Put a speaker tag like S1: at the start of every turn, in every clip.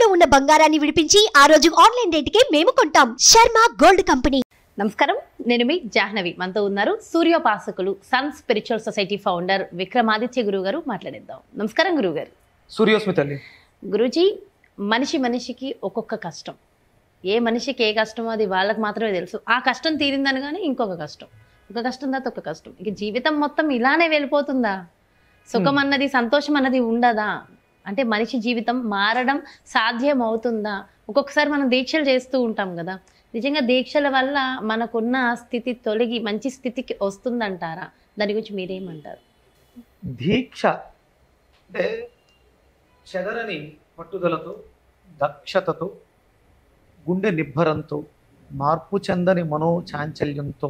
S1: తాకట్టులో ఉన్న బంగారాన్ని విడిపించి ఆ రోజు ఆన్లైన్ రేటుకే మేము కొంటాం శర్మ గోల్డ్ కంపెనీ
S2: నమస్కారం నేను మీ జాహ్నవి మనతో ఉన్నారు సూర్యోపాసకులు sun spiritual society founder Vikramaditya గురువు గారు మాట్లాడేద్దాం నమస్కారం గురువు గారు
S3: సూర్యోస్మి తల్లి
S2: గురూజీ మనిషి మనిషికి ఒక్కొక్క కష్టం ఏ మనిషికి ఏ కష్టమో అది వాళ్ళకి మాత్రమే తెలుసు ఆ కష్టం తీరిందనగానే ఇంకొక కష్టం ఒక కష్టం తర్వాత ఒక కష్టం ఇక జీవితం మొత్తం ఇలానే వెళ్ళిపోతుందా సుఖం అన్నది సంతోషం అన్నది ఉండదా అంటే మనిషి జీవితం మారడం సాధ్యం అవుతుందా ఒక్కొక్కసారి మనం దీక్షలు చేస్తూ ఉంటాం కదా నిజంగా దీక్షల వల్ల మనకున్న స్థితి తొలగి మంచి స్థితికి వస్తుందంటారా దాని గురించి మీరేమంటారు
S3: దీక్ష అంటే చెదరని పట్టుదలతో దక్షతతో గుండె నిబ్బరంతో మార్పు చెందని మనో చాంచల్యంతో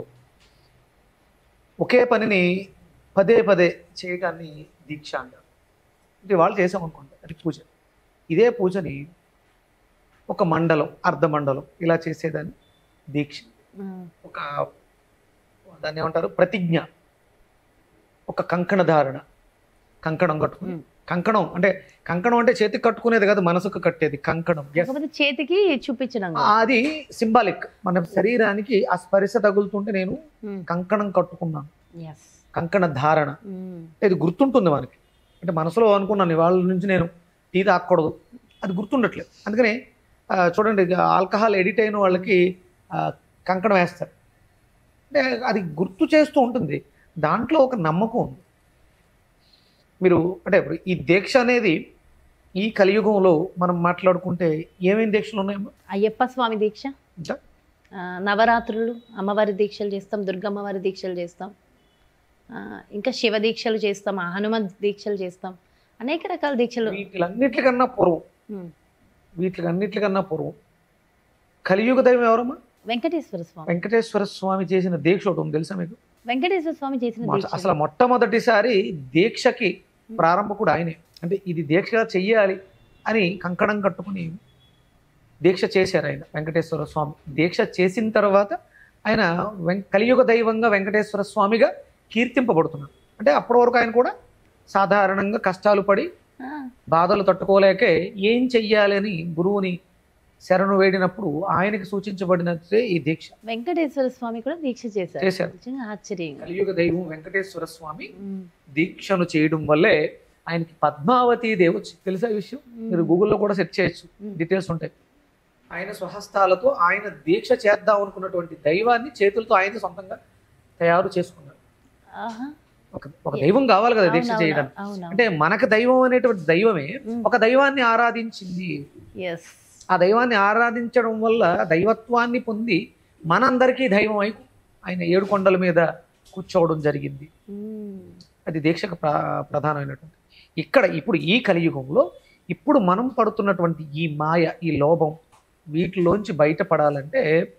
S3: ఒకే పనిని పదే పదే చేయడాన్ని దీక్ష అంటారు అంటే వాళ్ళు చేసామనుకోండి అది పూజ ఇదే పూజని ఒక మండలం అర్ధ మండలం ఇలా చేసేదాన్ని దీక్ష ఒక దాన్ని ఏమంటారు ప్రతిజ్ఞ ఒక కంకణ ధారణ కంకణం కట్టుకుని
S2: మ్మ్.
S3: కంకణం అంటే కంకణం అంటే చేతికి కట్టుకునేది కాదు మనసుకు కట్టేది కంకణం Yes.
S2: కాకపోతే చేతికి చూపించడం కాదు.
S3: అది సింబాలిక్ మన శరీరానికి ఆ స్పర్శ తగులుతుంటే నేను
S2: ఉమ్,
S3: కంకణం కట్టుకున్నాను
S2: yes.
S3: కంకణ ధారణ
S2: ఉమ్,
S3: ఇది గుర్తుంటుంది మనకి అంటే మనసులో అనుకున్నాను వాళ్ళ నుంచి నేను టీ తాగకూడదు అది గుర్తుండట్లేదు అందుకని ఆ, చూడండి ఇక ఆల్కహాల్ ఎడిట్ అయిన వాళ్ళకి ఆ, కంకణం వేస్తారు అంటే అది గుర్తు చేస్తూ ఉంటుంది దాంట్లో ఒక నమ్మకం ఉంది మీరు అంటే ఇప్పుడు ఈ దీక్ష అనేది ఈ కలియుగంలో మనం మాట్లాడుకుంటే ఏమేమి దీక్షలు ఉన్నాయమ్మా
S2: అయ్యప్ప స్వామి దీక్ష
S3: ఇంకా
S2: ఆ, నవరాత్రులు అమ్మవారి దీక్షలు చేస్తాం దుర్గమ్మవారి దీక్షలు చేస్తాం ఆ, ఇంకా శివ దీక్షలు చేస్తాం ఆ హనుమత్ దీక్షలు చేస్తాం అనేక రకాల దీక్షలు
S3: వీటిలన్నిటికన్నా పూర్వం
S2: ఉమ్,
S3: వీటిలన్నిటికన్నా పూర్వం కలియుగ దైవం ఎవరమ్మా
S2: వెంకటేశ్వర స్వామి
S3: వెంకటేశ్వర స్వామి చేసిన దీక్ష ఒకటి ఉంది తెలుసా మీకు
S2: వెంకటేశ్వర స్వామి చేసిన
S3: మొట్ట-
S2: దీక్ష
S3: అసలు మొట్టమొదటిసారి దీక్షకి ప్రారంభకుడు ఆయనే అంటే ఇది దీక్షగా చెయ్యాలి అని కంకణం కట్టుకుని దీక్ష చేశారు ఆయన వెంకటేశ్వర స్వామి దీక్ష చేసిన తర్వాత ఆయన వెం కలియుగ దైవంగా వెంకటేశ్వర స్వామిగా కీర్తింపబడుతున్నారు అంటే అప్పటి వరకు ఆయన కూడా సాధారణంగా కష్టాలు పడి
S2: ఆ,
S3: బాధలు తట్టుకోలేకే ఏం చెయ్యాలి అని గురువుని శరణు వేడినప్పుడు ఆయనకి సూచించబడినట్టే ఈ దీక్ష
S2: వెంకటేశ్వర స్వామి కూడా దీక్ష చేశారు
S3: చేశారు
S2: నిజంగా ఆశ్చర్యంగా
S3: కలియుగ దైవం వెంకటేశ్వర స్వామి
S2: ఉమ్,
S3: దీక్షను చేయడం వల్లే ఆయనకి పద్మావతి దేవి వచ్చి తెలుసా ఈ విషయం మీరు గూగుల్లో కూడా సెర్చ్ చేయొచ్చు
S2: ఉమ్.
S3: డీటెయిల్స్ ఉంటాయి ఆయన స్వహస్తాలతో ఆయన దీక్ష చేద్దాం అనుకున్నటువంటి దైవాన్ని చేతులతో ఆయన సొంతంగా తయారు చేసుకున్నారు
S2: ఆహా.
S3: ఒక ఒక దైవం కావాలి కదా దీక్ష
S2: అవునవును,
S3: చేయడానికి
S2: అవునవును.
S3: అంటే మనకు దైవం అనేటువంటి దైవమే
S2: ఉమ్.
S3: ఒక దైవాన్ని ఆరాధించింది
S2: Yes.
S3: ఆ దైవాన్ని ఆరాధించడం వల్ల దైవత్వాన్ని పొంది మనందరికీ దైవం అయి ఆయన ఏడు కొండల మీద కూర్చోవడం జరిగింది
S2: ఉమ్,
S3: అది దీక్షకు ప్ర ప్రధానమైనటువంటి ఇక్కడ ఇప్పుడు ఈ కలియుగంలో ఇప్పుడు మనం పడుతున్నటువంటి ఈ మాయ ఈ లోభం వీటిలోంచి బయటపడాలంటే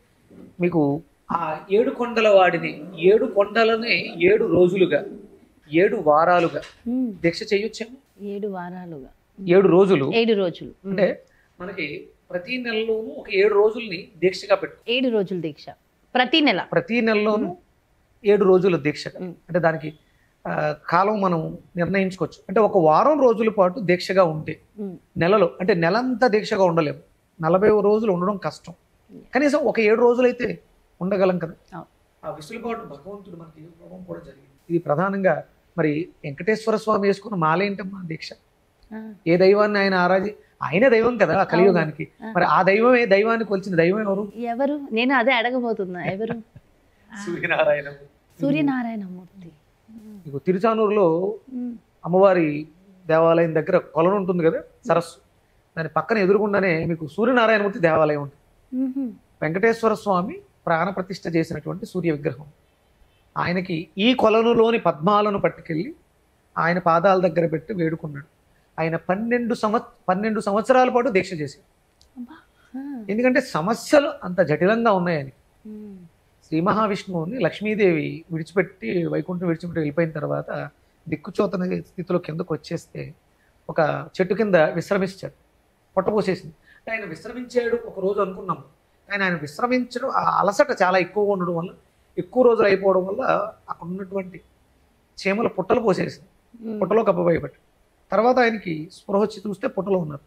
S3: మీకు ఆ ఏడు కొండల వాడిని ఏడు కొండలనే ఏడు రోజులుగా ఏడు వారాలుగా
S2: ఉమ్,
S3: దీక్ష చేయొచ్చేమో
S2: ఏడు వారాలుగా
S3: ఏడు రోజులు
S2: ఏడు రోజులు ఉమ్.
S3: అంటే మనకి ప్రతి నెలలోనూ ఒక ఏడు రోజుల్ని దీక్షగా పెట్టు
S2: ఏడు రోజుల దీక్ష ప్రతి నెల
S3: ప్రతి నెలలోనూ ఏడు రోజుల దీక్షగా
S2: ఉమ్.
S3: అంటే దానికి ఆ, కాలం మనం నిర్ణయించుకోవచ్చు అంటే ఒక వారం రోజుల పాటు దీక్షగా ఉంటే
S2: ఉమ్,
S3: నెలలో అంటే నెలంతా దీక్షగా ఉండలేము నలభై రోజులు ఉండడం కష్టం కనీసం ఒక ఏడు రోజులైతే ఉండగలం కదా
S2: అవును.
S3: ఆ విసులుబాటు భగవంతుడు మనకి ఇవ్వడం కూడా జరిగింది ఇది ప్రధానంగా మరి వెంకటేశ్వర స్వామి వేసుకున్న మాల ఏంటమ్మా దీక్ష
S2: ఆ,
S3: ఏ దైవాన్ని ఆయన ఆరాధి ఆయనే దైవం కదా ఆ కలియుగానికి
S2: ఆ.
S3: మరి ఆ దైవమే దైవాన్ని కొలిచిన దైవం ఎవరు
S2: ఎవరు నేను అదే అడగబోతున్నా ఎవరు
S3: సూర్యనారాయణ
S2: సూర్యనారాయణమూర్తి ఉమ్,
S3: మీకు తిరుచానూరులో
S2: ఉమ్,
S3: అమ్మవారి దేవాలయం దగ్గర కొలను ఉంటుంది కదా సరస్సు దాని పక్కన ఎదురుగుండానే మీకు సూర్యనారాయణమూర్తి దేవాలయం ఉంటుంది
S2: ఉహుం,
S3: వెంకటేశ్వర స్వామి ప్రాణ ప్రతిష్ఠ చేసినటువంటి సూర్య విగ్రహం ఆయనకి ఈ కొలనులోని పద్మాలను పట్టుకెళ్ళి ఆయన పాదాల దగ్గర పెట్టి వేడుకున్నాడు ఆయన పన్నెండు సంవత్ పన్నెండు సంవత్సరాల పాటు దీక్ష చేశాడు
S2: అబ్బా, ఆ,
S3: ఎందుకంటే సమస్యలు అంత జటిలంగా ఉన్నాయని
S2: ఉమ్,
S3: శ్రీ మహావిష్ణువుని లక్ష్మీదేవి విడిచిపెట్టి వైకుంఠం విడిచిపెట్టి వెళ్ళిపోయిన తర్వాత దిక్కుచోతన స్థితిలో కిందకు వచ్చేస్తే ఒక చెట్టు కింద విశ్రమించాడు పొట్టపోసేసింది అంటే ఆయన విశ్రమించాడు ఒక రోజు అనుకున్నాము కానీ ఆయన విశ్రమించడం ఆ అలసట చాలా ఎక్కువగా ఉండడం వల్ల ఎక్కువ రోజులు అయిపోవడం వల్ల అక్కడ ఉన్నటువంటి చీమల పుట్టలు పోసేసింది
S2: ఉమ్,
S3: పుట్టలో కప్పబోయబట్టి తర్వాత ఆయనకి స్పృహ వచ్చి చూస్తే పుట్టలో ఉన్నారు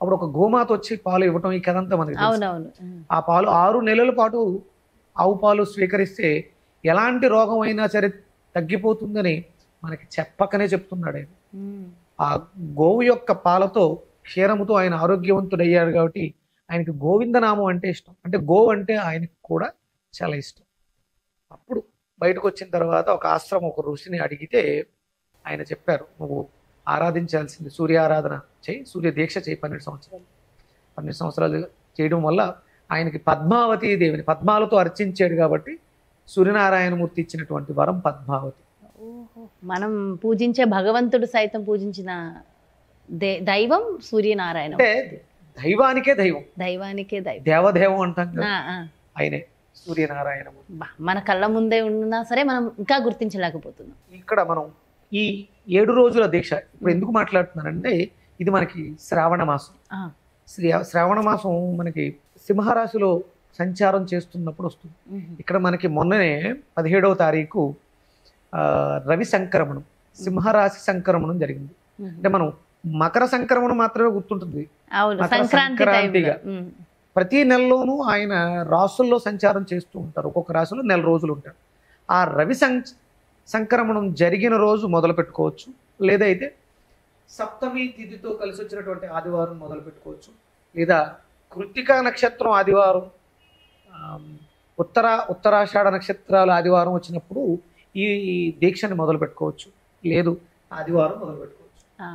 S3: అప్పుడు ఒక గోమాత వచ్చి పాలు ఇవ్వటం ఈ కథ అంతా మనకి తెలుసు.
S2: అవునవును ఉమ్.
S3: ఆ పాలు ఆరు నెలల పాటు ఆవు పాలు స్వీకరిస్తే ఎలాంటి రోగం అయినా సరే తగ్గిపోతుందని మనకి చెప్పకనే చెప్తున్నాడు ఆయన
S2: ఉమ్.
S3: ఆ గోవు యొక్క పాలతో క్షీరముతో ఆయన ఆరోగ్యవంతుడయ్యాడు కాబట్టి ఆయనకి గోవిందనామం అంటే ఇష్టం అంటే గోవు అంటే ఆయనకి కూడా చాలా ఇష్టం అప్పుడు బయటకు వచ్చిన తర్వాత ఒక ఆశ్రమం ఒక ఋషిని అడిగితే ఆయన చెప్పారు నువ్వు ఆరాధించాల్సింది సూర్య ఆరాధన చేయి సూర్య దీక్ష చేయి పన్నెండు సంవత్సరాలు పన్నెండు సంవత్సరాలు చేయడం వల్ల ఆయనకి పద్మావతి దేవిని పద్మాలతో అర్చించాడు కాబట్టి సూర్యనారాయణమూర్తి ఇచ్చినటువంటి వరం పద్మావతి
S2: ఓహో. మనం పూజించే భగవంతుడు సైతం పూజించిన దే- దైవం సూర్యనారాయణ
S3: అంటే దైవానికే దైవం
S2: దైవానికే దైవం
S3: దేవదేవం అంటాం కదా
S2: ఆ, ఆ.
S3: ఆయనే సూర్యనారాయణమూర్తి
S2: బా, మన కళ్ళ ముందే ఉన్నా సరే మనం ఇంకా గుర్తించలేకపోతున్నాం
S3: ఇక్కడ మనం ఈ ఏడు రోజుల దీక్ష ఇప్పుడు ఎందుకు మాట్లాడుతున్నానంటే ఇది మనకి శ్రావణ మాసం
S2: ఆ,
S3: శ్రీ శ్రావణ మాసం మనకి సింహరాశిలో సంచారం చేస్తున్నప్పుడు వస్తుంది
S2: ఉమ్.
S3: ఇక్కడ మనకి మొన్ననే పదిహేడవ తారీఖు ఆ, రవి సంక్రమణం సింహరాశి సంక్రమణం జరిగింది
S2: ఉమ్.
S3: అంటే మనం మకర సంక్రమణం మాత్రమే గుర్తుంటుంది
S2: అవును
S3: మకర
S2: సంక్రాంతి
S3: సంక్రాంతిగా.
S2: టైంలో. ఉమ్.
S3: ప్రతి నెలలోనూ ఆయన రాసుల్లో సంచారం చేస్తూ ఉంటారు ఒక్కొక్క రాశిలో నెల రోజులు ఉంటారు ఆ రవి సం సంక్రమణం జరిగిన రోజు మొదలు పెట్టుకోవచ్చు లేదైతే సప్తమి తిథితో కలిసి వచ్చినటువంటి ఆదివారం మొదలు పెట్టుకోవచ్చు లేదా కృత్తికా నక్షత్రం ఆదివారం ఆమ్, ఉత్తర ఉత్తరాషాఢ నక్షత్రాలు ఆదివారం వచ్చినప్పుడు ఈ దీక్షని మొదలు పెట్టుకోవచ్చు లేదు ఆదివారం మొదలు పెట్టుకోవచ్చు
S2: ఆ,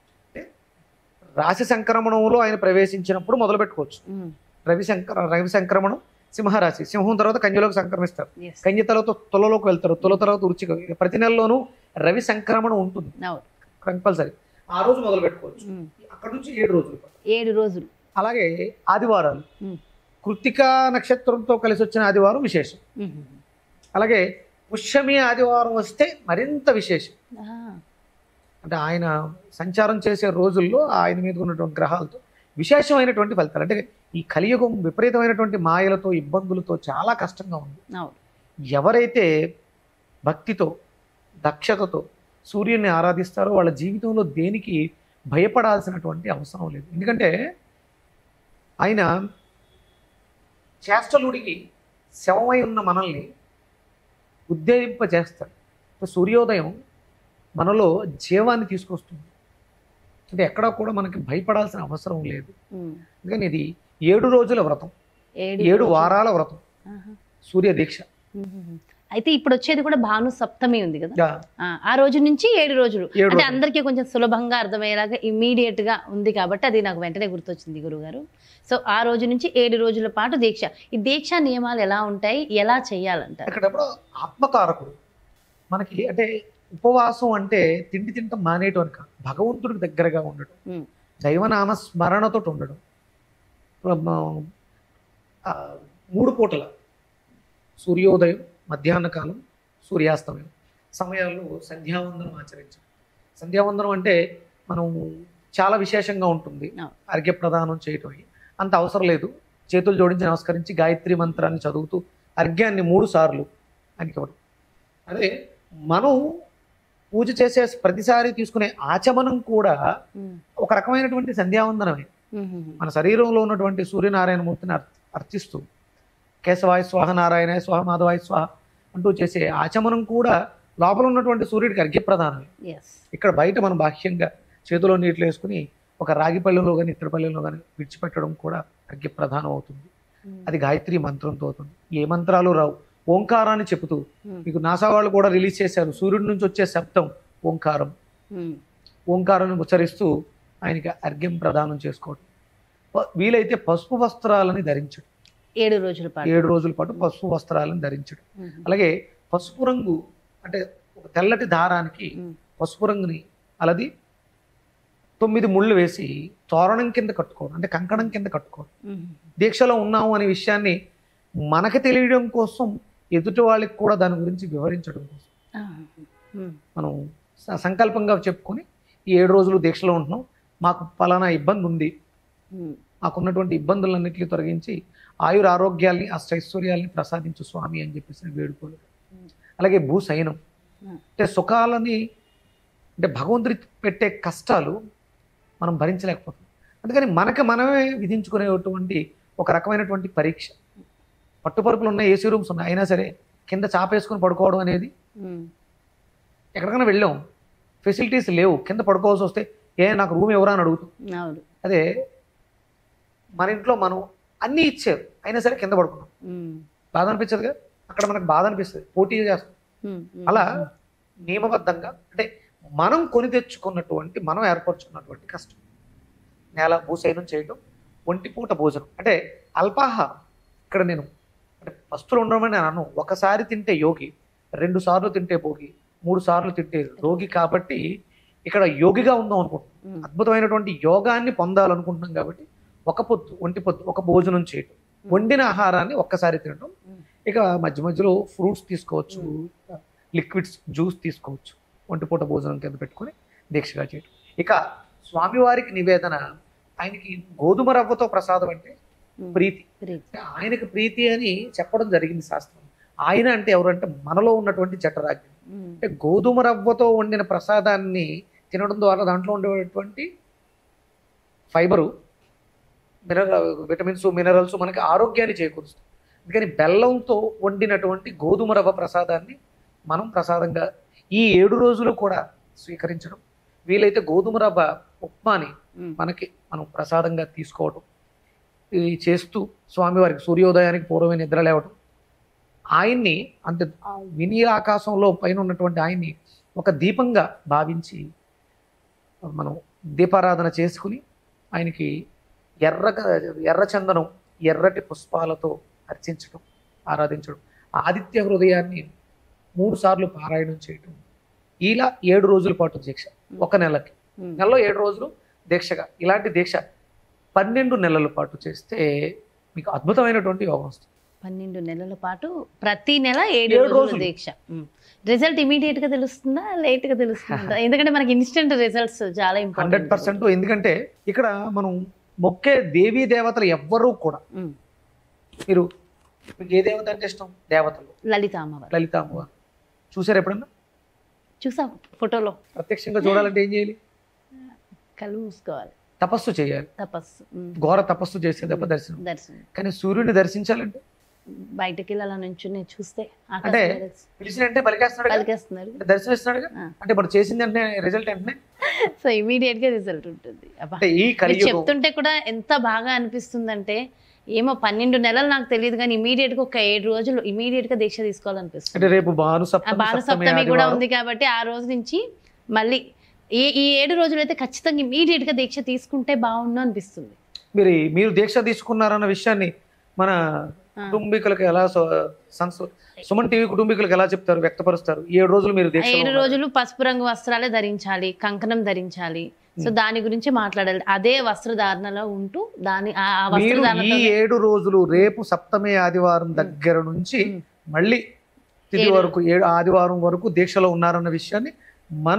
S3: రాశి సంక్రమణంలో ఆయన ప్రవేశించినప్పుడు మొదలు పెట్టుకోవచ్చు
S2: ఉమ్.
S3: రవి సంక్ర రవి సంక్రమణం సింహరాశి సింహం తర్వాత కన్యలోకి సంక్రమిస్తారు
S2: Yes.
S3: కన్య తర్వాత తులలోకి వెళ్తారు తుల తర్వాత వృచ్చిక ప్రతి నెలలోనూ రవి సంక్రమణం ఉంటుంది
S2: అవును
S3: కంపల్సరీ ఆ రోజు మొదలు పెట్టుకోవచ్చు
S2: ఉమ్.
S3: అక్కడ నుంచి ఏడు రోజులు
S2: ఏడు రోజులు
S3: అలాగే ఆదివారాలు
S2: ఉమ్.
S3: కృత్తికా నక్షత్రంతో కలిసి వచ్చిన ఆదివారం విశేషం
S2: ఉమ్.
S3: అలాగే పుష్యమి ఆదివారం వస్తే మరింత విశేషం
S2: ఆ,
S3: అంటే ఆయన సంచారం చేసే రోజుల్లో ఆయన మీద ఉన్నటువంటి గ్రహాలతో విశేషమైనటువంటి ఫలితాలు అంటే ఈ కలియుగం విపరీతమైనటువంటి మాయలతో ఇబ్బందులతో చాలా కష్టంగా ఉంది
S2: అవును
S3: ఎవరైతే భక్తితో దక్షతతో సూర్యుని ఆరాధిస్తారో వాళ్ళ జీవితంలో దేనికి భయపడాల్సినటువంటి అవసరం లేదు ఎందుకంటే ఆయన చేష్టలుడికి శవమై ఉన్న మనల్ని ఉద్దేశింపజేస్తాడు అంటే సూర్యోదయం మనలో జీవాన్ని తీసుకొస్తుంది అంటే ఎక్కడా కూడా మనకి భయపడాల్సిన అవసరం లేదు
S2: ఉమ్.
S3: అందుకని ఇది ఏడు రోజుల వ్రతం
S2: ఏడు
S3: ఏడు
S2: రోజులు.
S3: వారాల వ్రతం
S2: ఆహా.
S3: సూర్య దీక్ష
S2: ఉమ్. అయితే ఇప్పుడు వచ్చేది కూడా భాను సప్తమి ఉంది కదా
S3: యా,
S2: ఆ, ఆ రోజు నుంచి ఏడు రోజులు
S3: ఏడు
S2: అంటే
S3: రోజులు.
S2: అందరికీ కొంచెం సులభంగా అర్థమయ్యేలాగా ఇమీడియట్ గా ఉంది కాబట్టి అది నాకు వెంటనే గుర్తొచ్చింది గురుగారు సో ఆ రోజు నుంచి ఏడు రోజుల పాటు దీక్ష ఈ దీక్ష నియమాలు ఎలా ఉంటాయి ఎలా చేయాలంటారు
S3: ఇక్కడ ఎప్పుడో ఆత్మకారకుడు మనకి అంటే ఉపవాసం అంటే తిండి తింటాం మానేయటం అని కాదు భగవంతుడికి దగ్గరగా ఉండడం
S2: ఉమ్.
S3: దైవనామ స్మరణతో ఉండడం ఇప్పుడు మ- ఆ, మూడు పూటల సూర్యోదయం మధ్యాహ్న కాలం సూర్యాస్తమయం సమయాల్లో సంధ్యావందనం ఆచరించాం సంధ్యావందనం అంటే మనం చాలా విశేషంగా ఉంటుంది
S2: అవును.
S3: అర్ఘ్య ప్రదానం చేయటం అయి. అంత అవసరం లేదు చేతులు జోడించి నమస్కరించి గాయత్రి మంత్రాన్ని చదువుతూ అర్ఘ్యాన్ని మూడు సార్లు ఆయనకి ఇవ్వడం అదే మనం పూజ చేసే ప్రతిసారి తీసుకునే ఆచమనం కూడా
S2: ఉమ్.
S3: ఒక రకమైనటువంటి సంధ్యావందనమే
S2: ఉమ్.
S3: మన శరీరంలో ఉన్నటువంటి సూర్యనారాయణమూర్తిని అర్- అర్చిస్తూ కేశవాయ స్వాహ నారాయణ స్వాహ మాధవాయ స్వాహ అంటూ చేసే ఆచమనం కూడా లోపల ఉన్నటువంటి సూర్యుడికి అర్ఘ్యప్రదానమే
S2: ఎస్
S3: ఇక్కడ బయట మనం బాహ్యంగా చేతిలో నీటిలో వేసుకుని ఒక రాగి పళ్ళెంలో కానీ ఇత్తడి పళ్ళెంలో కానీ విడిచిపెట్టడం కూడా అర్ఘ్యప్రధానం అవుతుంది అది గాయత్రి మంత్రంతో అవుతుంది ఏ మంత్రాలు రావు ఓంకారాన్ని చెబుతూ మీకు నాసా వాళ్ళు కూడా రిలీజ్ చేశారు సూర్యుడి నుంచి వచ్చే శబ్దం ఓంకారం ఓంకారాన్ని ఉచ్చరిస్తూ ఆయనకి అర్ఘ్యం ప్రదానం చేసుకోవడం ప- వీలైతే పసుపు వస్త్రాలని ధరించడం
S2: ఏడు రోజుల పాటు
S3: ఏడు రోజుల పాటు పసుపు వస్త్రాలను ధరించడం
S2: ఉమ్.
S3: అలాగే పసుపు రంగు అంటే ఒక తెల్లటి దారానికి
S2: ఉమ్.
S3: పసుపు రంగుని అలది తొమ్మిది ముళ్ళు వేసి తోరణం కింద కట్టుకోవడం అంటే కంకణం కింద కట్టుకోవడం
S2: ఉమ్.
S3: దీక్షలో ఉన్నాము అనే విషయాన్ని మనకి తెలియడం కోసం ఎదుటి వాళ్ళకి కూడా దాని గురించి వివరించడం కోసం
S2: ఆ. ఉమ్.
S3: మనం స- సంకల్పంగా చెప్పుకొని ఈ ఏడు రోజులు దీక్షలో ఉంటున్నాం మాకు పలానా ఇబ్బంది ఉంది
S2: ఉమ్.
S3: మాకున్నటువంటి ఇబ్బందులన్నింటినీ తొలగించి ఆయుర ఆరోగ్యాల్ని అష్టైశ్వర్యాల్ని ప్రసాదించు స్వామి అని చెప్పేసి వేడుకోలు అలాగే భూసైనం
S2: Hmm.
S3: అంటే సుఖాలని అంటే భగవంతుడి పెట్టే కష్టాలు మనం భరించలేకపోతాం అందుకని మనకి మనమే విధించుకునేటువంటి ఒక రకమైనటువంటి పరీక్ష పట్టుపరుపులు ఉన్న ఏసీ రూమ్స్ ఉన్నాయి అయినా సరే కింద చాపేసుకుని పడుకోవడం అనేది
S2: ఉమ్,
S3: ఎక్కడికైనా వెళ్ళాం ఫెసిలిటీస్ లేవు కింద పడుకోవాల్సి వస్తే ఏ నాకు రూమ్ ఎవరా అని అడుగుతాం
S2: అవును
S3: అదే మన ఇంట్లో మనం అన్నీ ఇచ్చారు అయినా సరే కింద పడుకున్నాం
S2: ఉమ్,
S3: బాధ అనిపించదుగా అక్కడ మనకు బాధ అనిపిస్తుంది పోటీ చేస్తాం
S2: ఉమ్, ఉమ్,
S3: అలా నియమబద్ధంగా అంటే మనం కొని తెచ్చుకున్నటువంటి మనం ఏర్పరచుకున్నటువంటి కష్టం నేల భూసేనం చేయడం ఒంటి పూట భోజనం అంటే అల్పాహారం ఇక్కడ నేను అంటే పస్తులు ఉండమని నేను అను ఒకసారి తింటే యోగి రెండు సార్లు తింటే భోగి మూడు సార్లు తింటే రోగి కాబట్టి ఇక్కడ యోగిగా ఉందాం అనుకుంటున్నాం
S2: ఉమ్,
S3: అద్భుతమైనటువంటి యోగాన్ని పొందాలనుకుంటున్నాం కాబట్టి ఒక పొద్దు ఒంటి పొద్దు ఒక భోజనం చేయటం వండిన ఆహారాన్ని ఒక్కసారి తినటం ఇక మధ్య మధ్యలో ఫ్రూట్స్ తీసుకోవచ్చు లిక్విడ్స్ జ్యూస్ తీసుకోవచ్చు ఒంటి పూట భోజనం కింద పెట్టుకొని దీక్షగా చేయటం ఇక స్వామివారికి నివేదన ఆయనకి గోధుమ రవ్వతో ప్రసాదం అంటే
S2: ఉమ్,
S3: ప్రీతి
S2: ప్రీతి.
S3: అంటే ఆయనకి ప్రీతి అని చెప్పడం జరిగింది శాస్త్రం ఆయన అంటే ఎవరంటే మనలో ఉన్నటువంటి జఠరాగ్ని
S2: ఉమ్,
S3: అంటే గోధుమ రవ్వతో వండిన ప్రసాదాన్ని తినడం ద్వారా దాంట్లో ఉండేటువంటి ఫైబరు మినరల్ విటమిన్స్ మినరల్స్ మనకి ఆరోగ్యాన్ని చేకూరుస్తాయి అందుకని బెల్లంతో వండినటువంటి గోధుమ రవ్వ ప్రసాదాన్ని మనం ప్రసాదంగా ఈ ఏడు రోజులు కూడా స్వీకరించడం వీలైతే గోధుమ రవ్వ ఉప్మాని
S2: ఉమ్,
S3: మనకి మనం ప్రసాదంగా తీసుకోవడం ఇది చేస్తూ స్వామివారికి సూర్యోదయానికి పూర్వమే నిద్ర లేవడం ఆయన్ని అంటే ఆ వినీల ఆకాశంలో పైన ఉన్నటువంటి ఆయన్ని ఒక దీపంగా భావించి మనం దీపారాధన చేసుకుని ఆయనకి ఎర్రగా ఎర్ర చందనం ఎర్రటి పుష్పాలతో అర్చించడం ఆరాధించడం ఆదిత్య హృదయాన్ని మూడు సార్లు పారాయణం చేయటం ఇలా ఏడు రోజుల పాటు దీక్ష ఒక నెలకి
S2: ఉమ్.
S3: నెలలో ఏడు రోజులు దీక్షగా ఇలాంటి దీక్ష పన్నెండు నెలల పాటు చేస్తే మీకు అద్భుతమైనటువంటి యోగం వస్తుంది
S2: పన్నెండు నెలల పాటు ప్రతి నెల ఏడు
S3: ఏడు
S2: రోజులు
S3: రోజులు.
S2: దీక్ష రిజల్ట్ ఇమీడియట్ గా తెలుస్తుందా లేట్ గా తెలుస్తుందా ఎందుకంటే మనకి ఇన్స్టెంట్ రిజల్ట్స్ చాలా
S3: హండ్రెడ్
S2: ఇంపార్టెంట్
S3: పర్సెంట్ ఎందుకంటే ఇక్కడ మనం మొక్కే దేవీ దేవతలు ఎవ్వరూ కూడా మీరు మీకు ఏ దేవత అంటే ఇష్టం దేవతలు
S2: లలిత అమ్మవారు
S3: లలిత అమ్మవారు చూసారు ఎప్పుడన్నా
S2: చూసాం ఫోటోలో
S3: ప్రత్యక్షంగా చూడాలంటే ఏం చేయాలి
S2: కళ్ళు మూసుకోవాలి
S3: తపస్సు చేయాలి
S2: తపస్సు ఉమ్.
S3: ఘోర తపస్సు చేసే తప్ప దర్శనం
S2: దర్శనం
S3: కానీ సూర్యుడిని దర్శించాలంటే
S2: బయటకి వెళ్ళి అలా నుంచి చూస్తే ఆకాశం
S3: అంటే
S2: మీద
S3: పిలిచినంటే పలికేస్తున్నాడు కదా?
S2: పలికేస్తున్నారు
S3: అంటే దర్శనమిస్తున్నాడు కదా?
S2: ఆ.
S3: అంటే ఇప్పుడు చేసింది వెంటనే రిజల్ట్ వెంటనే
S2: సో ఇమీడియట్ గా రిజల్ట్ ఉంటుంది అబ్బా
S3: అంటే ఈ
S2: మీరు
S3: కలియుగం
S2: చెప్తుంటే కూడా ఎంత బాగా అనిపిస్తుందంటే ఏమో పన్నెండు నెలలు నాకు తెలియదు కానీ ఇమీడియట్ గా ఒక ఏడు రోజులు ఇమీడియట్ గా దీక్ష
S3: అంటే
S2: తీసుకోవాలనిపిస్తుంది
S3: రేపు భాను
S2: ఆ
S3: సప్తమి
S2: బాల
S3: సప్తమి
S2: సప్తమి కూడా
S3: ఆదివారం.
S2: ఉంది కాబట్టి ఆ రోజు నుంచి మళ్ళీ ఈ ఈ ఏడు రోజులు అయితే ఖచ్చితంగా ఇమీడియట్ గా దీక్ష తీసుకుంటే బాగుండు అనిపిస్తుంది
S3: మీరు మీరు దీక్ష తీసుకున్నారన్న విషయాన్ని మన
S2: ఆ.
S3: కుటుంబీకులకు ఎలా సో- సంస్- సుమన్ టీవీ కుటుంబీకులకు ఎలా చెప్తారు వ్యక్తపరుస్తారు ఈ ఏడు రోజులు మీరు
S2: ఆ
S3: దీక్ష
S2: ఏడు రోజులు పసుపు రంగు వస్త్రాలే ధరించాలి కంకణం ధరించాలి సో
S3: Hmm.
S2: దాని గురించి మాట్లాడాలి అదే వస్త్రధారణలో ఉంటూ దాని ఆ ఆ
S3: మీరు ఈ
S2: వస్త్రధారణతో
S3: ఏడు రోజులు రేపు సప్తమి ఆదివారం దగ్గర నుంచి
S2: ఉమ్.
S3: మళ్ళీ తిది
S2: ఏడు.
S3: వరకు ఏడు ఆదివారం వరకు దీక్షలో ఉన్నారన్న విషయాన్ని మన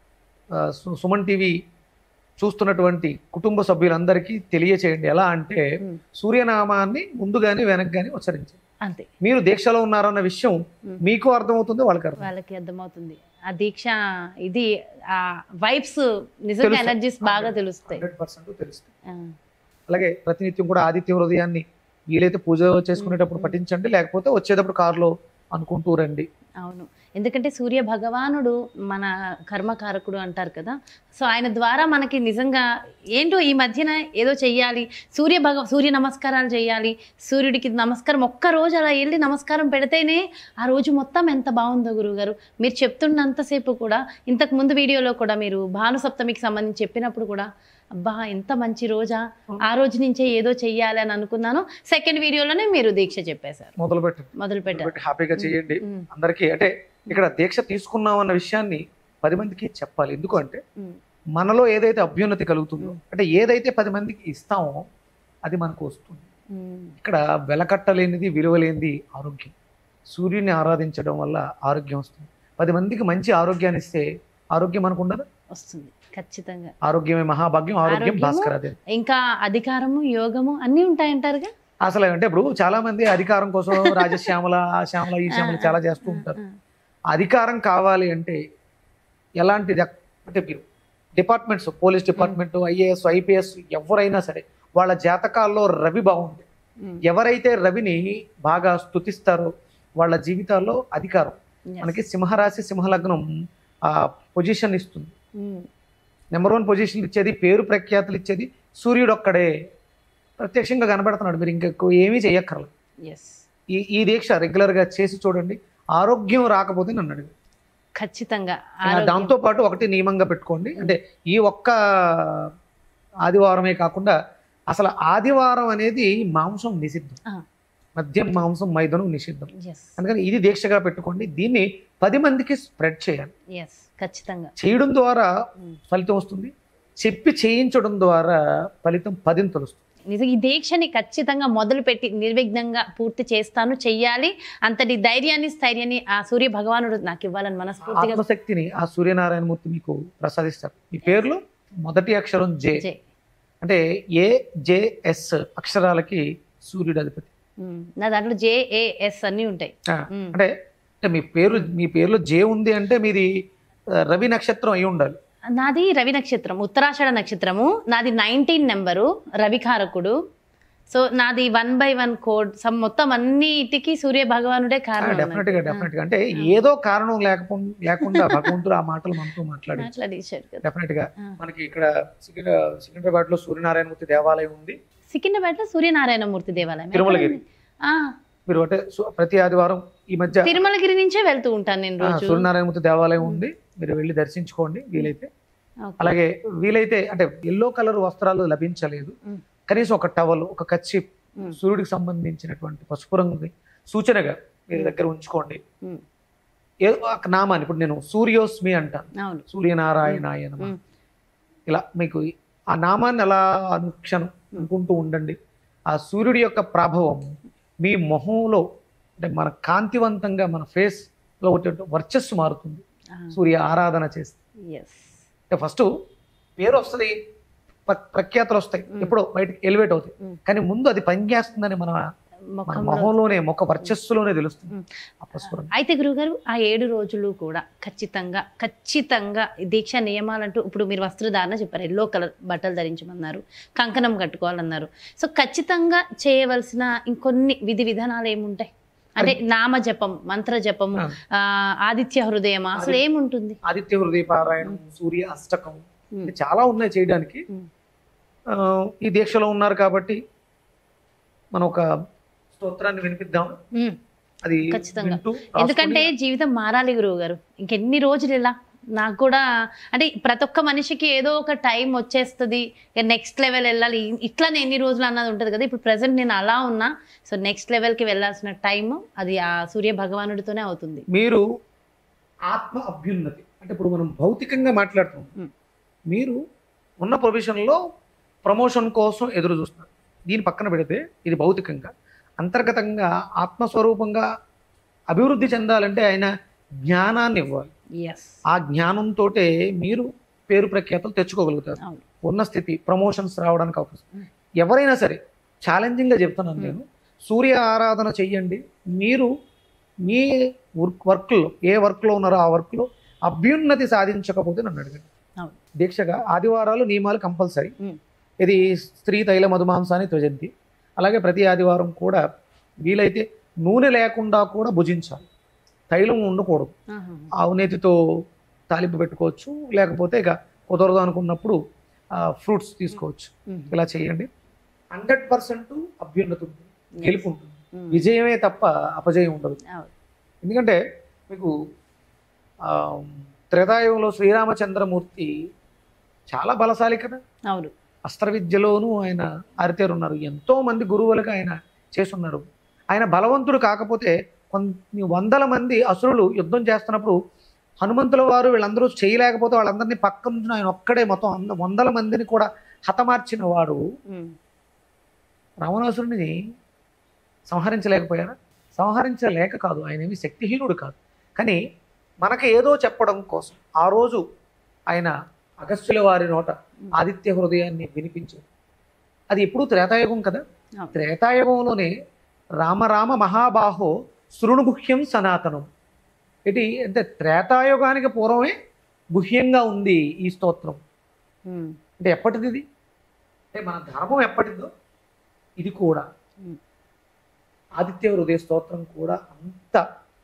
S3: ఆ, సు- సుమన్ టీవీ చూస్తున్నటువంటి కుటుంబ సభ్యులందరికీ తెలియచేయండి ఎలా అంటే
S2: ఉమ్.
S3: సూర్యనామాన్ని ముందు కానీ వెనక్కి కానీ ఉచ్చరించండి
S2: అంతే
S3: మీరు దీక్షలో ఉన్నారన్న విషయం
S2: ఉమ్.
S3: మీకు అర్థమవుతుంది వాళ్ళకి అర్థం
S2: వాళ్ళకి అర్థమవుతుంది ఆ దీక్ష ఇది ఆ వైబ్స్ నిజంగా
S3: తెలుసు.
S2: ఎనర్జీస్ బాగా తెలుస్తాయి
S3: హండ్రెడ్ పర్సెంట్ తెలుస్తుంది
S2: ఆ,
S3: అలాగే ప్రతినిత్యం కూడా ఆదిత్య హృదయాన్ని వీలైతే పూజ చేసుకునేటప్పుడు
S2: ఉమ్.
S3: పఠించండి లేకపోతే వచ్చేటప్పుడు కారులో అనుకుంటూ రండి
S2: అవును ఎందుకంటే సూర్య భగవానుడు మన కర్మకారకుడు అంటారు కదా సో ఆయన ద్వారా మనకి నిజంగా ఏంటో ఈ మధ్యన ఏదో చెయ్యాలి సూర్య భగ సూర్య నమస్కారాలు చేయాలి సూర్యుడికి నమస్కారం ఒక్క రోజు అలా వెళ్ళి నమస్కారం పెడితేనే ఆ రోజు మొత్తం ఎంత బాగుందో గురువుగారు మీరు చెప్తున్నంతసేపు కూడా ఇంతకు ముందు వీడియోలో కూడా మీరు భాను సప్తమికి సంబంధించి చెప్పినప్పుడు కూడా అబ్బా ఎంత మంచి రోజా ఆ రోజు నుంచే ఏదో చెయ్యాలి అని అనుకున్నాను సెకండ్ వీడియోలోనే మీరు దీక్ష చెప్పేశారు
S3: మొదలు పెట్టండి
S2: మొదలు పెట్టారు
S3: పెట్టి హ్యాపీగా చేయండి
S2: ఉమ్,
S3: అందరికీ అంటే ఇక్కడ దీక్ష తీసుకున్నాం అన్న విషయాన్ని పది మందికి చెప్పాలి ఎందుకు అంటే
S2: ఉమ్,
S3: మనలో ఏదైతే అభ్యున్నతి కలుగుతుందో అంటే ఏదైతే పది మందికి ఇస్తామో అది మనకు వస్తుంది
S2: ఉమ్.
S3: ఇక్కడ వెలకట్టలేనిది విలువలేనిది ఆరోగ్యం సూర్యుని ఆరాధించడం వల్ల ఆరోగ్యం వస్తుంది పది మందికి మంచి ఆరోగ్యాన్ని ఇస్తే ఆరోగ్యం మనకు ఉండదు
S2: వస్తుంది ఖచ్చితంగా
S3: ఆరోగ్యమే మహాభాగ్యం ఆరోగ్యం
S2: ఆరోగ్యము,
S3: భాస్కరాదే
S2: ఇంకా అధికారము యోగము అన్నీ ఉంటాయంటారుగా
S3: అసలు అంటే ఇప్పుడు చాలా మంది అధికారం కోసం రాజశ్యామల ఆ శ్యామల ఈ శ్యామల చాలా చేస్తూ ఉంటారు
S2: ఆ,
S3: అధికారం కావాలి అంటే ఎలాంటి దక్- అంటే మీరు departments police department IAS IPS ఎవరైనా సరే వాళ్ళ జాతకాల్లో రవి బాగుంది
S2: ఉమ్.
S3: ఎవరైతే రవిని బాగా స్తుతిస్తారో వాళ్ళ జీవితాల్లో అధికారం
S2: Yes.
S3: మనకి సింహరాశి సింహలగ్నం ఆ పొజిషన్ ఇస్తుంది
S2: ఉమ్.
S3: నెంబర్ వన్ పొజిషన్ ఇచ్చేది పేరు ప్రఖ్యాతులు ఇచ్చేది సూర్యుడు ఒక్కడే ప్రత్యక్షంగా కనబడుతున్నాడు మీరు ఇంకా ఎక్కువ ఏమీ చేయక్కర్లేదు
S2: Yes.
S3: ఈ ఈ దీక్ష రెగ్యులర్గా చేసి చూడండి ఆరోగ్యం రాకపోతే నన్ను అడిగి
S2: ఖచ్చితంగా
S3: దాంతో
S2: ఆరోగ్యం.
S3: పాటు ఒకటి నియమంగా పెట్టుకోండి అంటే ఈ ఒక్క ఆదివారమే కాకుండా అసలు ఆదివారం అనేది మాంసం నిషిద్ధం
S2: ఆ.
S3: మద్యం మాంసం మైదనం నిషిద్ధం
S2: Yes.
S3: అందుకని ఇది దీక్షగా పెట్టుకోండి దీన్ని పది మందికి స్ప్రెడ్ చేయాలి
S2: Yes. ఖచ్చితంగా
S3: చేయడం ద్వారా
S2: ఉమ్.
S3: ఫలితం వస్తుంది చెప్పి చేయించడం ద్వారా ఫలితం పదింతలు వస్తుంది
S2: నిజంగా ఈ దీక్షని ఖచ్చితంగా మొదలుపెట్టి నిర్విఘ్నంగా పూర్తి చేస్తాను చెయ్యాలి అంతటి ధైర్యాన్ని స్థైర్యాన్ని ఆ సూర్య భగవానుడు నాకు ఇవ్వాలని మనస్ఫూర్తిగా
S3: ఆత్మశక్తిని ఆ సూర్యనారాయణమూర్తి మీకు ప్రసాదిస్తారు ఈ పేర్లు మొదటి అక్షరం జే
S2: జై.
S3: అంటే ఏ జేఎస్ అక్షరాలకి సూర్యుడు అధిపతి
S2: ఉమ్. నా దాంట్లో జేఏఎస్ అన్ని ఉంటాయి
S3: ఆ,
S2: ఉమ్.
S3: అంటే అంటే మీ పేరు మీ పేరులో జే ఉంది అంటే మీది ఆ, రవి నక్షత్రం అయి ఉండాలి
S2: నాది రవి నక్షత్రం ఉత్తరాషాఢ నక్షత్రము నాది నైన్టీన్ నెంబరు రవికారకుడు సో నాది one by one code sum మొత్తం అన్నిటికీ సూర్య భగవానుడే కారణం
S3: డెఫినెట్ గా
S2: అన్నట్టు.
S3: డెఫినెట్ గా అంటే ఏదో కారణం లేకపో లేకుండా భగవంతుడు ఆ మాటలు మనతో మాట్లాడి
S2: మాట్లాడేశారు కదా
S3: డెఫినెట్ గా
S2: ఆ.
S3: మనకి ఇక్కడ సికింద్రా సికింద్రాబాద్ లో సూర్యనారాయణమూర్తి దేవాలయం ఉంది
S2: సికింద్రాబాద్ లో సూర్యనారాయణమూర్తి దేవాలయం
S3: తిరుమలగిరి.
S2: ఆ,
S3: మీరు అంటే సు- ప్రతి ఆదివారం ఈ మధ్య
S2: తిరుమలగిరి నుంచే వెళ్తూ ఉంటాను నేను
S3: ఆ,
S2: రోజు
S3: సూర్యనారాయణమూర్తి దేవాలయం ఉంది మీరు వెళ్ళి దర్శించుకోండి వీలైతే
S2: ఓకే.
S3: అలాగే వీలైతే అంటే ఎల్లో కలర్ వస్త్రాలు లభించలేదు
S2: మ్.
S3: కనీసం ఒక టవల్ ఒక కచ్చి
S2: మ్.
S3: సూర్యుడికి సంబంధించినటువంటి పసుపు రంగుని సూచనగా మీరు దగ్గర ఉంచుకోండి
S2: మ్.
S3: ఏదో ఒక నామాన్ని ఇప్పుడు నేను సూర్యోస్మి అంటాను
S2: అవును
S3: సూర్యనారాయణాయ నమః.
S2: మ్.
S3: ఇలా మీకు ఆ నామాన్ని అలా అనుక్షణం అనుకుంటూ ఉండండి ఆ సూర్యుడి యొక్క ప్రభావం మీ మొహంలో అంటే మన కాంతివంతంగా మన ఫేస్ లో వచ్చే వర్చస్సు మారుతుంది సూర్య ఆరాధన చేస్తే
S2: ఎస్
S3: అంటే ఫస్ట్ పేరు వస్తుంది ప్ర- ప్రఖ్యాతులు వస్తాయి
S2: మ్.
S3: ఎప్పుడో బయటకు ఎలివేట్ అవుతాయి
S2: మ్.
S3: కానీ ముందు అది పనిచేస్తుందని మన మన
S2: ముఖంలో
S3: మొహంలోనే మొక్క వర్చస్సులోనే తెలుస్తుంది
S2: మ్.
S3: ఆ పసుపు రంగు.
S2: అయితే గురుగారు ఆ ఏడు రోజులు కూడా ఖచ్చితంగా ఖచ్చితంగా ఈ దీక్ష నియమాలంటూ ఇప్పుడు మీరు వస్త్రధారణ చెప్పారు ఎల్లో కలర్ బట్టలు ధరించమన్నారు కంకణం కట్టుకోవాలన్నారు సో ఖచ్చితంగా చేయవలసిన ఇంకొన్ని విధి విధానాలు ఏముంటాయి అంటే నామ జపం మంత్ర జపం
S3: ఆ.
S2: ఆ, ఆదిత్య హృదయం అసలు ఏముంటుంది
S3: ఆదిత్య హృదయ పారాయణం సూర్య అష్టకం
S2: మ్.
S3: ఇది చాలా ఉన్నాయి చేయడానికి
S2: మ్.
S3: ఆ, ఈ దీక్షలో ఉన్నారు కాబట్టి మనం ఒక స్తోత్రాన్ని వినిపిద్దాం
S2: మ్.
S3: అది
S2: ఖచ్చితంగా.
S3: వింటూ
S2: ఎందుకంటే
S3: రాసుకొని
S2: జీవితం మారాలి గురువు గారు ఇంకెన్ని రోజులు ఇలా నాకు కూడా అంటే ప్రతి ఒక్క మనిషికి ఏదో ఒక టైం వచ్చేస్తుంది నెక్స్ట్ లెవెల్ వెళ్ళాలి ఇట్లానే ఎన్ని రోజులు అన్నది ఉంటుంది కదా ఇప్పుడు ప్రజెంట్ నేను అలా ఉన్నా సో నెక్స్ట్ లెవెల్కి వెళ్ళాల్సిన టైం అది ఆ సూర్య భగవానుడితోనే అవుతుంది
S3: మీరు ఆత్మ అభ్యున్నతి అంటే ఇప్పుడు మనం భౌతికంగా మాట్లాడుతున్నాం
S2: మ్.
S3: మీరు ఉన్న ప్రొఫెషన్లో ప్రమోషన్ కోసం ఎదురు చూస్తున్నారు దీని పక్కన పెడితే ఇది భౌతికంగా అంతర్గతంగా ఆత్మస్వరూపంగా అభివృద్ధి చెందాలంటే ఆయన జ్ఞానాన్ని ఇవ్వాలి
S2: ఎస్
S3: ఆ జ్ఞానంతో మీరు పేరు ప్రఖ్యాతలు తెచ్చుకోగలుగుతారు
S2: అవును
S3: ఉన్న స్థితి ప్రమోషన్స్ రావడానికి అవకాశం
S2: మ్.
S3: ఎవరైనా సరే ఛాలెంజింగ్గా చెప్తున్నాను
S2: మ్.
S3: నేను సూర్య ఆరాధన చెయ్యండి మీరు మీ వర్క్ వర్క్లో ఏ వర్క్లో ఉన్నారో ఆ వర్క్లో అభ్యున్నతి సాధించకపోతే నన్ను అడగండి
S2: అవును.
S3: దీక్షగా ఆదివారాలు నియమాలు కంపల్సరీ
S2: మ్.
S3: ఇది స్త్రీ తైల మధుమాంసాన్ని త్వజంతి అలాగే ప్రతి ఆదివారం కూడా వీలైతే నూనె లేకుండా కూడా భుజించాలి తైలం ఉండకూడదు
S2: ఆహా.
S3: అవినీతితో తాలింపు పెట్టుకోవచ్చు లేకపోతే ఇక కుదరదు అనుకున్నప్పుడు ఫ్రూట్స్ తీసుకోవచ్చు
S2: మ్.
S3: ఇలా చేయండి హండ్రెడ్ పర్సెంట్ అభ్యున్నతి ఉంటుంది
S2: Yes.
S3: గెలుపు ఉంటుంది
S2: మ్.
S3: విజయమే తప్ప అపజయం ఉండదు
S2: అవును.
S3: ఎందుకంటే మీకు ఆ, త్రేతాయుగంలో శ్రీరామచంద్రమూర్తి చాలా బలశాలి కదా
S2: అవును
S3: అస్త్ర విద్యలోనూ ఆయన ఆరితేరున్నారు ఎంతో మంది గురువులుగా ఆయన చేసున్నారు ఆయన బలవంతుడు కాకపోతే కొన్ని వందల మంది అసురులు యుద్ధం చేస్తున్నప్పుడు హనుమంతుల వారు వీళ్ళందరూ చేయలేకపోతే వాళ్ళందరినీ పక్క నుంచి ఆయన ఒక్కడే మొత్తం వంద- వందల మందిని కూడా హతమార్చిన వాడు
S2: మ్.
S3: రావణాసురుని సంహరించలేకపోయారా సంహరించలేక కాదు ఆయన ఏమి శక్తిహీనుడు కాదు కానీ మనకి ఏదో చెప్పడం కోసం ఆ రోజు ఆయన అగస్త్యుల వారి నోట ఆదిత్య హృదయాన్ని వినిపించారు అది ఎప్పుడు త్రేతాయుగం కదా
S2: అవును.
S3: త్రేతాయుగంలోనే రామరామ మహాబాహో శృణుగుహ్యం సనాతనం ఇది అంటే త్రేతాయుగానికి పూర్వమే గుహ్యంగా ఉంది ఈ స్తోత్రం
S2: ఉమ్,
S3: అంటే ఎప్పటిది ఇది అంటే మన ధర్మం ఎప్పటిదో ఇది కూడా
S2: ఉమ్.
S3: ఆదిత్య హృదయ స్తోత్రం కూడా అంత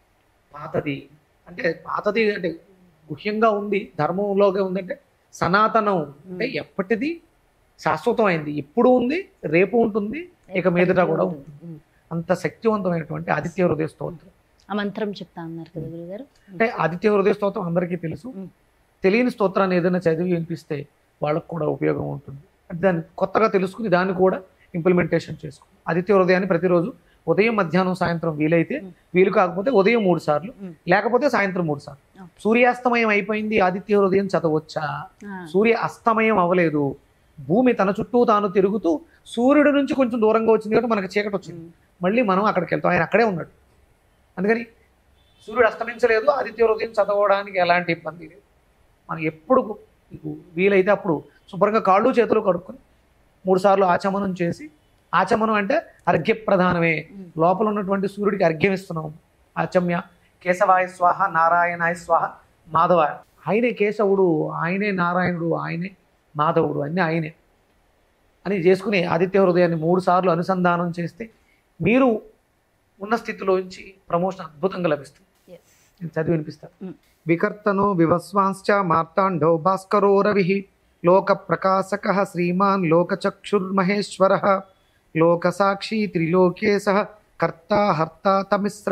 S3: పాతది అంటే పాతది అంటే గుహ్యంగా ఉంది ధర్మంలోగా ఉందంటే సనాతనం అంటే ఎప్పటిది శాశ్వతమైంది ఇప్పుడు ఉంది రేపు ఉంటుంది ఇక మీదట కూడా ఉంటుంది
S2: ఉమ్.
S3: అంత శక్తివంతమైనటువంటి ఆదిత్య హృదయ స్తోత్రం
S2: ఆ మంత్రం చెప్తా అన్నారు కదా గురుగారు
S3: అంటే ఆదిత్య హృదయ స్తోత్రం అందరికీ తెలుసు
S2: ఉమ్.
S3: తెలియని స్తోత్రాన్ని ఏదైనా చదివి వినిపిస్తే వాళ్ళకు కూడా ఉపయోగం ఉంటుంది అంటే దాన్ని కొత్తగా తెలుసుకుని దాన్ని కూడా ఇంప్లిమెంటేషన్ చేసుకో ఆదిత్య హృదయాన్ని ప్రతిరోజు ఉదయం మధ్యాహ్నం సాయంత్రం వీలైతే
S2: ఉమ్.
S3: వీలు కాకపోతే ఉదయం మూడు సార్లు
S2: ఉమ్.
S3: లేకపోతే సాయంత్రం మూడు సార్లు
S2: Okay.
S3: సూర్యాస్తమయం అయిపోయింది ఆదిత్య హృదయం చదవచ్చా
S2: ఆ,
S3: సూర్య అస్తమయం అవ్వలేదు భూమి తన చుట్టూ తాను తిరుగుతూ సూర్యుడి నుంచి కొంచెం దూరంగా వచ్చింది కాబట్టి మనకి చీకటి వచ్చింది
S2: ఉమ్,
S3: మళ్ళీ మనం అక్కడికి వెళ్తాం ఆయన అక్కడే ఉన్నాడు అందుకని సూర్యుడు అస్తమించలేదు ఆదిత్య హృదయం చదవడానికి ఎలాంటి ఇబ్బంది లేదు మనం ఎప్పుడు మీకు వీలైతే అప్పుడు శుభ్రంగా కాళ్ళు చేతులు కడుక్కొని మూడు సార్లు ఆచమనం చేసి ఆచమనం అంటే అర్ఘ్య ప్రధానమే
S2: ఉమ్.
S3: లోపల ఉన్నటువంటి సూర్యుడికి అర్ఘ్యం ఇస్తున్నాం ఆచమ్య కేశవాయ స్వాహ నారాయణాయ స్వాహ మాధవాయ ఆయనే కేశవుడు ఆయనే నారాయణుడు ఆయనే మాధవుడు అన్నీ ఆయనే అని చేసుకుని ఆదిత్య హృదయాన్ని మూడు సార్లు అనుసంధానం చేస్తే మీరు ఉన్న స్థితిలోంచి ప్రమోషన్ అద్భుతంగా లభిస్తుంది
S2: yes.
S3: నేను చదివి వినిపిస్తాను
S2: Mm.
S3: వికర్తనో వివస్వాంశ్చ మార్తాండో భాస్కరో రవి లోక ప్రకాశక శ్రీమాన్ లోకచక్షుర్మహేశ్వర లోకసాక్షి త్రిలోకే సహ కర్త హర్త తమిస్ర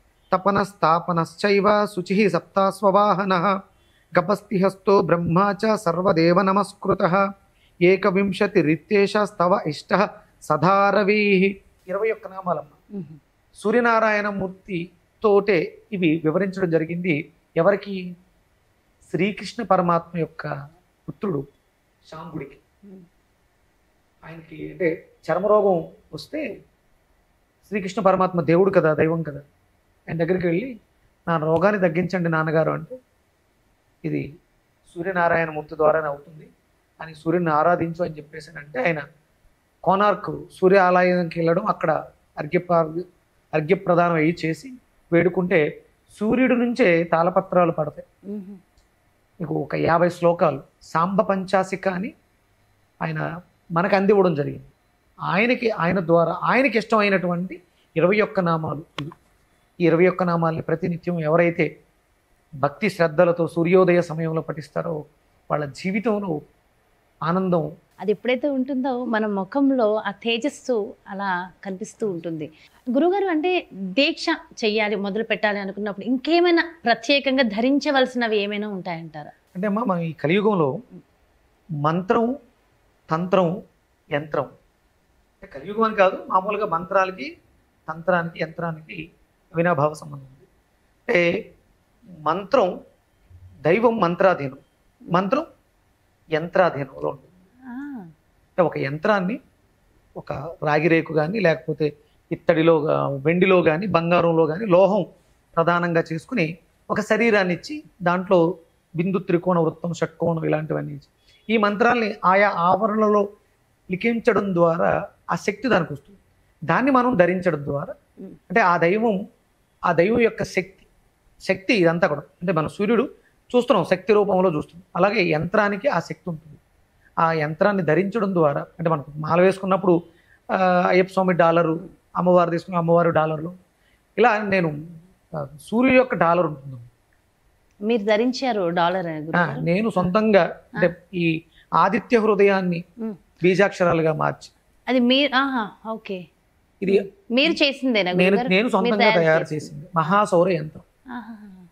S3: తపనస్తాపనశ్చైవ శుచి సప్తాస్వవాహన గపస్తిహస్తో బ్రహ్మా చ సర్వదేవ నమస్కృత ఏకవింశతి రిత్యేష స్తవ ఇష్ట సదారవీ ఇరవై ఒక్క నామాలమ్మ
S2: ఉమ్,
S3: సూర్యనారాయణ మూర్తి తోటే ఇవి వివరించడం జరిగింది ఎవరికి శ్రీకృష్ణ పరమాత్మ యొక్క పుత్రుడు శాంగుడికి
S2: ఉమ్,
S3: ఆయనకి అంటే చర్మరోగం వస్తే శ్రీకృష్ణ పరమాత్మ దేవుడు కదా దైవం కదా ఆయన దగ్గరికి వెళ్ళి నా రోగాన్ని తగ్గించండి నాన్నగారు అంటే ఇది సూర్యనారాయణ మూర్తి ద్వారానే అవుతుంది అని సూర్యుని ఆరాధించు అని చెప్పేసానంటే ఆయన కోనార్క్ సూర్య ఆలయానికి వెళ్ళడం అక్కడ అర్ఘ్య అర్ఘ్య ప్రదానం అయ్యి చేసి వేడుకుంటే సూర్యుడి నుంచే తాళపత్రాలు పడతాయి
S2: ఉమ్,
S3: మీకు ఒక యాభై శ్లోకాలు సాంబ పంచాసిక అని ఆయన మనకు అందివ్వడం జరిగింది ఆయనకి ఆయన ద్వారా ఆయనకి ఇష్టమైనటువంటి ఇరవై ఒక్క నామాలు ఇవి ఈ ఇరవై ఒక్క నామాల్ని ప్రతినిత్యం ఎవరైతే భక్తి శ్రద్ధలతో సూర్యోదయ సమయంలో పఠిస్తారో వాళ్ళ జీవితంలో ఆనందం
S2: అది ఎప్పుడైతే ఉంటుందో మన ముఖంలో ఆ తేజస్సు అలా కనిపిస్తూ ఉంటుంది గురుగారు అంటే దీక్ష చెయ్యాలి మొదలు పెట్టాలి అనుకున్నప్పుడు ఇంకేమైనా ప్రత్యేకంగా ధరించవలసినవి ఏమైనా ఉంటాయంటారా
S3: అంటే అమ్మా మనం ఈ కలియుగంలో మంత్రం తంత్రం యంత్రం అంటే కలియుగం అని కాదు మామూలుగా మంత్రాలకి తంత్రానికి యంత్రానికి అవినాభావ సంబంధం ఉంది అంటే మంత్రం దైవం మంత్రాధీనం మంత్రం యంత్రాధీనంలో ఉంటుంది
S2: ఆ,
S3: అంటే ఒక యంత్రాన్ని ఒక రాగి రేకు కానీ లేకపోతే ఇత్తడిలో గా- వెండిలో కానీ బంగారంలో కానీ లోహం ప్రధానంగా చేసుకుని ఒక శరీరాన్ని ఇచ్చి దాంట్లో బిందు త్రికోణ వృత్తం షట్కోణం ఇలాంటివన్నీ ఇచ్చి ఈ మంత్రాల్ని ఆయా ఆవరణలో లిఖించడం ద్వారా ఆ శక్తి దానికి వస్తుంది దాన్ని మనం ధరించడం ద్వారా
S2: ఉమ్.
S3: అంటే ఆ దైవం ఆ దైవం యొక్క శక్తి శక్తి ఇదంతా కూడా అంటే మన సూర్యుడు చూస్తున్నాం శక్తి రూపంలో చూస్తున్నాం అలాగే యంత్రానికి ఆ శక్తి ఉంటుంది ఆ యంత్రాన్ని ధరించడం ద్వారా అంటే మనకు మాల వేసుకున్నప్పుడు ఆ, అయ్యప్ప స్వామి డాలరు అమ్మవారు తీసుకున్న అమ్మవారి డాలర్లు ఇలా నేను ఆ, సూర్యుడు యొక్క డాలర్ ఉంటుంది
S2: మీరు ధరించారు డాలర్
S3: ఆ,
S2: గురుగారు
S3: నేను సొంతంగా అంటే ఈ ఆదిత్య హృదయాన్ని
S2: ఉమ్.
S3: బీజాక్షరాలుగా మార్చి
S2: అది మీరు ఆహా ఓకే
S3: ఇది
S2: మీరు చేసిందేనా
S3: నేను
S2: గురుగారు
S3: నేను
S2: మీరు
S3: సొంతంగా తయారు చేసింది మహాసౌర యంత్రం
S2: ఆహా.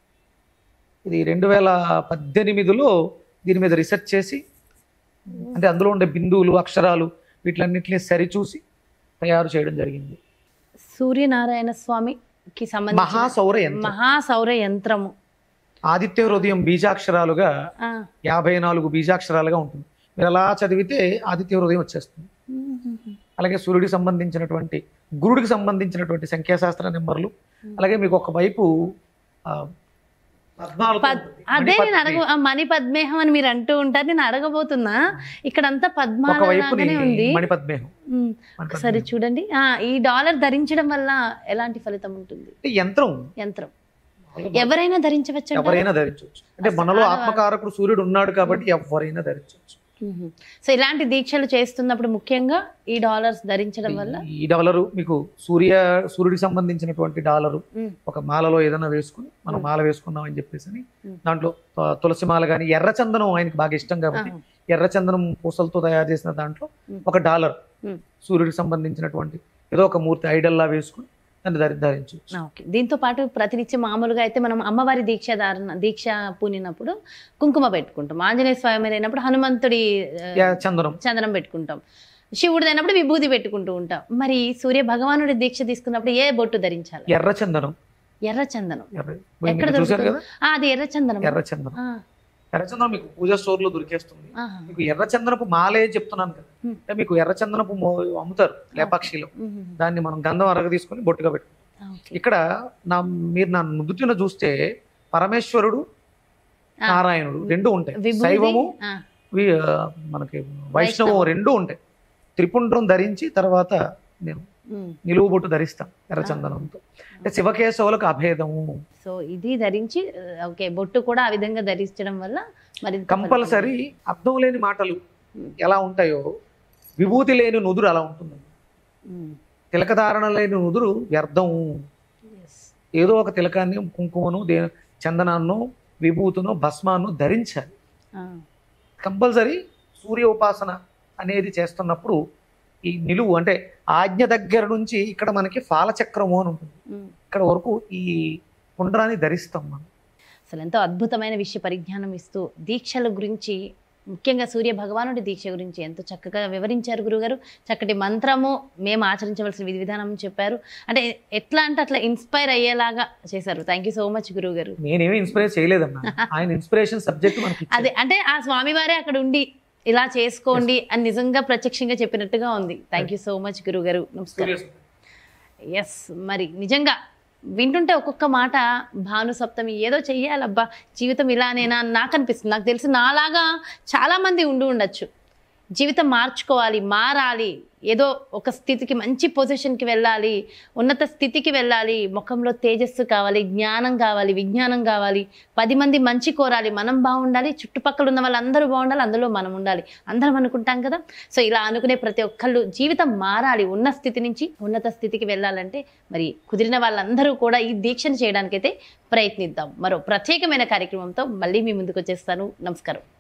S3: ఇది రెండు వేల పద్దెనిమిదిలో దీని మీద రీసెర్చ్ చేసి అంటే అందులో ఉండే బిందువులు అక్షరాలు వీటిలన్నింటినీ సరిచూసి తయారు చేయడం జరిగింది
S2: సూర్యనారాయణ స్వామికి సంబంధించిన
S3: మహాసౌర యంత్రం
S2: మహాసౌర యంత్రము
S3: ఆదిత్య హృదయం బీజాక్షరాలుగా
S2: ఆ.
S3: యాభై నాలుగు బీజాక్షరాలుగా ఉంటుంది మీరు అలా చదివితే ఆదిత్య హృదయం వచ్చేస్తుంది అలాగే సూర్యుడికి సంబంధించినటువంటి గురుడికి సంబంధించినటువంటి సంఖ్యాశాస్త్ర నెంబర్లు అలాగే మీకు ఒక వైపు ఆ, పద్మాలతో
S2: పద్-
S3: ఉంటుంది.
S2: అదే నేను
S3: మణిపద్మే.
S2: అడగ ఆ మణి పద్మేహం అని మీరు అంటూ ఉంటారు నేను అడగబోతున్నా ఇక్కడంతా
S3: ఒక వైపుని
S2: పద్మాలనే ఉంది
S3: మణిపద్మేహం
S2: ఉమ్,
S3: మణిపద్మేహం.
S2: ఒకసారి చూడండి ఆ ఈ డాలర్ ధరించడం వల్ల ఎలాంటి ఫలితం ఉంటుంది
S3: అంటే యంత్రం
S2: యంత్రం ఎవరైనా ధరించవచ్చు
S3: ఎవరైనా ధరించవచ్చు అంటే మనలో
S2: ఆడవాళ్ళు-
S3: ఆత్మకారకుడు సూర్యుడు ఉన్నాడు కాబట్టి ఎవరైనా ధరించవచ్చు
S2: మ్మ్. సో ఇలాంటి దీక్షలు చేస్తున్నప్పుడు ముఖ్యంగా ఈ డాలర్స్ ధరించడం వల్ల
S3: ఈ డాలరు మీకు సూర్య సూర్యుడికి సంబంధించినటువంటి డాలరు
S2: మ్మ్.
S3: ఒక మాలలో ఏదైనా వేసుకుని మనం
S2: మ్మ్.
S3: మాల వేసుకున్నాం అని చెప్పేసి అని
S2: మ్మ్.
S3: దాంట్లో ఆ, తులసి మాల కానీ ఎర్రచందనం ఆయనకి బాగా ఇష్టం కాబట్టి
S2: ఆహా.
S3: ఎర్రచందనం పూసలతో తయారు చేసిన దాంట్లో
S2: మ్మ్.
S3: ఒక డాలర్
S2: మ్మ్.
S3: సూర్యుడికి సంబంధించినటువంటి ఏదో ఒక మూర్తి ఐడల్లా వేసుకుని దాన్ని ధరి ధరించు
S2: ఆ, ఓకే దీంతో పాటు ప్రతినిత్యం మామూలుగా అయితే మనం అమ్మవారి దీక్ష ధారణ దీక్ష పూనినప్పుడు కుంకుమ పెట్టుకుంటాం ఆంజనేయ స్వామి అయినప్పుడు హనుమంతుడి ఆ,
S3: యా, చందనం
S2: చందనం పెట్టుకుంటాం శివుడిది అయినప్పుడు విభూది పెట్టుకుంటూ ఉంటాం మరి సూర్య భగవానుడి దీక్ష తీసుకున్నప్పుడు ఏ బొట్టు ధరించాలి
S3: ఎర్ర చందనం
S2: ఎర్ర చందనం
S3: ఎర్ర
S2: ఎక్కడ
S3: మీరు చూశారు
S2: దొరుకుతుంది?
S3: కదా
S2: ఆ, అది ఎర్ర చందనం
S3: ఎర్ర చందనం
S2: ఆ,
S3: ఎర్ర చందనం మీకు పూజా స్టోర్ లో దొరికేస్తుంది
S2: ఆహా.
S3: మీకు ఎర్ర చందనపు మాలే చెప్తున్నాను కదా
S2: మ్మ్.
S3: అంటే మీకు ఎర్ర చందనపు మో- అమ్ముతారు లేపాక్షిలో
S2: మ్మ్.
S3: దాన్ని మనం గంధం అరగ తీసుకొని బొట్టుగా పెట్టు
S2: ఆ, ఓకే.
S3: ఇక్కడ నా మీరు నా నుదుటిన చూస్తే పరమేశ్వరుడు
S2: ఆ.
S3: నారాయణుడు రెండు ఉంటాయి
S2: విభూది,
S3: శైవము
S2: ఆ,
S3: వి- ఆ, మనకి వైష్ణవం
S2: వైష్ణవం.
S3: రెండు ఉంటాయి త్రిపుండ్రం ధరించి తర్వాత నేను
S2: మ్మ్.
S3: నిలువు బొట్టు ధరిస్తాం ఎర్రచందనంతో అంటే శివకేశవులకు అభేదము
S2: సో ఇది ధరించి ఆ, ఓకే బొట్టు కూడా ఆ విధంగా ధరించడం వల్ల మరి
S3: కంపల్సరీ అర్థం లేని మాటలు ఎలా ఉంటాయో విభూతి లేని నుదురు అలా ఉంటుంది తిలకధారణ లేని నుదురు వ్యర్థము ఏదో ఒక తిలకాన్ని కుంకుమను దే చందనాన్నో విభూతును భస్మాను ధరించాలి కంపల్సరీ సూర్య ఉపాసన అనేది చేస్తున్నప్పుడు ఈ నిలువు అంటే ఆజ్ఞ దగ్గర నుంచి ఇక్కడ మనకి ఫాలచక్రము అని ఉంటుంది ఇక్కడ వరకు ఈ పుండ్రాన్ని ధరిస్తాం మనం
S2: అసలు ఎంతో అద్భుతమైన విషయ పరిజ్ఞానం ఇస్తూ దీక్షల గురించి ముఖ్యంగా సూర్య భగవానుడి దీక్ష గురించి ఎంతో చక్కగా వివరించారు గురుగారు చక్కటి మంత్రము మేము ఆచరించవలసిన విధి విధానం చెప్పారు అంటే ఎట్లా అంటే అట్లా ఇన్స్పైర్ అయ్యేలాగా చేశారు థ్యాంక్ యూ సో మచ్ గురుగారు
S3: నేనేమి ఇన్స్పైర్ చేయలేదన్నా ఆయన ఇన్స్పిరేషన్ సబ్జెక్ట్ మనకి ఇచ్చారు.
S2: అదే అంటే ఆ స్వామివారే అక్కడ ఉండి ఇలా చేసుకోండి అని నిజంగా ప్రత్యక్షంగా చెప్పినట్టుగా ఉంది థ్యాంక్ యూ సో మచ్ గురుగారు నమస్కారం
S3: Serious.
S2: ఎస్ మరి నిజంగా వింటుంటే ఒక్కొక్క మాట భాను సప్తమి ఏదో చెయ్యాలబ్బా జీవితం ఇలానేనా అని నాకు అనిపిస్తుంది నాకు తెలిసి నాలాగా చాలా మంది ఉండి ఉండొచ్చు జీవితం మార్చుకోవాలి మారాలి ఏదో ఒక స్థితికి మంచి పొజిషన్కి వెళ్ళాలి ఉన్నత స్థితికి వెళ్ళాలి ముఖంలో తేజస్సు కావాలి జ్ఞానం కావాలి విజ్ఞానం కావాలి పది మంది మంచి కోరాలి మనం బాగుండాలి చుట్టుపక్కల ఉన్న వాళ్ళందరూ బాగుండాలి అందులో మనం ఉండాలి అందరం అనుకుంటాం కదా సో ఇలా అనుకునే ప్రతి ఒక్కళ్ళు జీవితం మారాలి ఉన్న స్థితి నుంచి ఉన్నత స్థితికి వెళ్ళాలంటే మరి కుదిరిన వాళ్ళందరూ కూడా ఈ దీక్షను చేయడానికైతే ప్రయత్నిద్దాం మరో ప్రత్యేకమైన కార్యక్రమంతో మళ్ళీ మీ ముందుకు వచ్చేస్తాను నమస్కారం